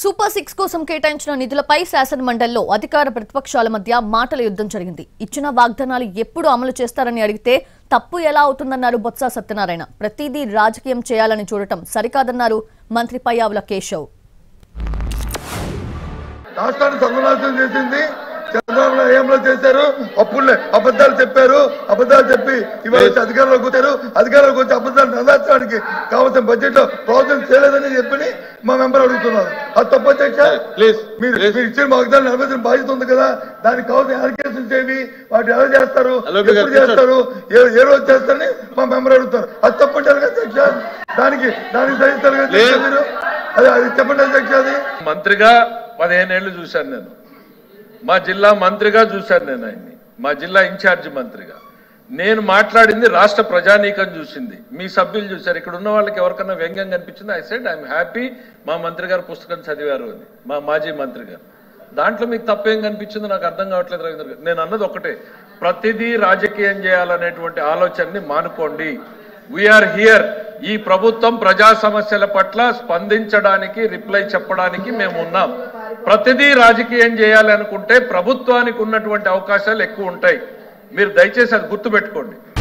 super six కోసం కేటాయించిన నిధులపై శాసన మండలిలో అధికార ప్రతిపక్షాల మధ్య మాటల యుద్ధం జరిగింది ఇచ్చిన వాగ్దానాలు ఎప్పుడు అమలు చేస్తారని అడిగితే తప్పు ఎలా అవుతుందన్నారు బొత్స సత్యనారాయణ ప్రతిదీ రాజకీయం చేయాలని చూడటం సరికాదన్నారు మంత్రి పయ్యావుల కేశవ్ రాష్ట్రాన్ని సర్వనాశనం చేసింది చంద్రబాబు నాయుడు ఏమలో చేశారు అప్పులే అబద్ధాలు చెప్పారు అబద్ధాలు చెప్పి ఇవాళ వచ్చి అధికారంలోకి వచ్చారు అధికారంలోకి వచ్చి అబద్ధాలు నెరవేర్చడానికి కావాల్సిన బడ్జెట్ లో ప్రాబ్లం చేయలేదని చెప్పి మా మెంబర్ అడుగుతున్నారు అది తప్పు అధ్యక్ష ప్లీజ్ మీరు మీరు ఇచ్చిన వాగ్దానం నెరవేర్చిన బాధ్యత ఉంది కదా దానికి కావాల్సిన అలిగేషన్స్ ఏవి వాటి ఎలా చేస్తారు అలోపి గారు ఎప్పుడు చేస్తారు ఏ ఏ రోజు చేస్తారని మా మెంబర్ అడుగుతారు అది తప్పంటారు కదా అధ్యక్ష దానికి దానికి సహిస్తారు కదా అధ్యక్ష మీరు అది అది చెప్పండి అధ్యక్ష అది మంత్రిగా పదిహేనేళ్లు చూశాను నేను మా జిల్లా మంత్రిగా చూశాను నేను ఆయన్ని మా జిల్లా ఇన్ఛార్జి మంత్రిగా నేను మాట్లాడింది రాష్ట్ర ప్రజానీకం చూసింది మీ సభ్యులు చూశారు ఇక్కడ ఉన్న వాళ్ళకి ఎవరికన్నా వ్యంగ్యం కనిపించింది ఐ సెడ్ ఐఎమ్ హ్యాపీ మా మంత్రి గారు పుస్తకం చదివారు అని మా మాజీ మంత్రి గారు దాంట్లో మీకు తప్పేం కనిపించిందో నాకు అర్థం కావట్లేదు రవీంద్ర గారు నేను అన్నది ఒకటే ప్రతిదీ రాజకీయం చేయాలనేటువంటి ఆలోచనని మానుకోండి వీఆర్ హియర్ ఈ ప్రభుత్వం ప్రజా సమస్యల పట్ల స్పందించడానికి రిప్లై చెప్పడానికి మేము ఉన్నాం ప్రతిదీ రాజకీయం చేయాలి అనుకుంటే ప్రభుత్వానికి ఉన్నటువంటి అవకాశాలు ఎక్కువ ఉంటాయి మీరు దయచేసి అది గుర్తుపెట్టుకోండి